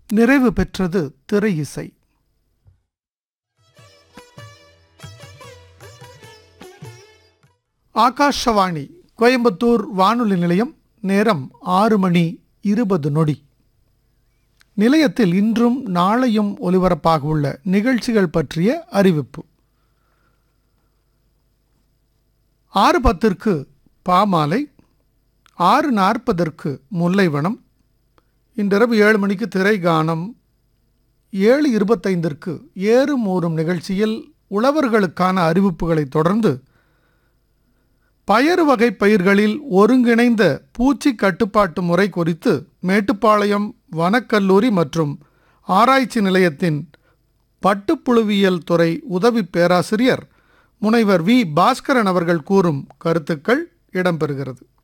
நிறைவு பெற்றது திரை இசை ஆகாஷவாணி கோயம்புத்தூர் வானொலி நிலையம் நேரம் ஆறு மணி இருபது நொடி நிலையத்தில் இன்றும் நாளையும் ஒலிபரப்பாக உள்ள நிகழ்ச்சிகள் பற்றிய அறிவிப்பு ஆறு பத்திற்கு பாமாலை ஆறு நாற்பதற்கு முல்லைவனம் இன்றிரவு ஏழு மணிக்கு திரைகானம் ஏழு இருபத்தைந்திற்கு ஏறும் ஊறும் நிகழ்ச்சியில் உழவர்களுக்கான அறிவிப்புகளை தொடர்ந்து பயறு வகை பயிர்களில் ஒருங்கிணைந்த பூச்சி கட்டுப்பாட்டு முறை குறித்து மேட்டுப்பாளையம் வனக்கல்லூரி மற்றும் ஆராய்ச்சி நிலையத்தின் பட்டுப்புழுவியல் துறை உதவி பேராசிரியர் முனைவர் வி பாஸ்கரன் அவர்கள் கூறும் கருத்துக்கள் இடம்பெறுகிறது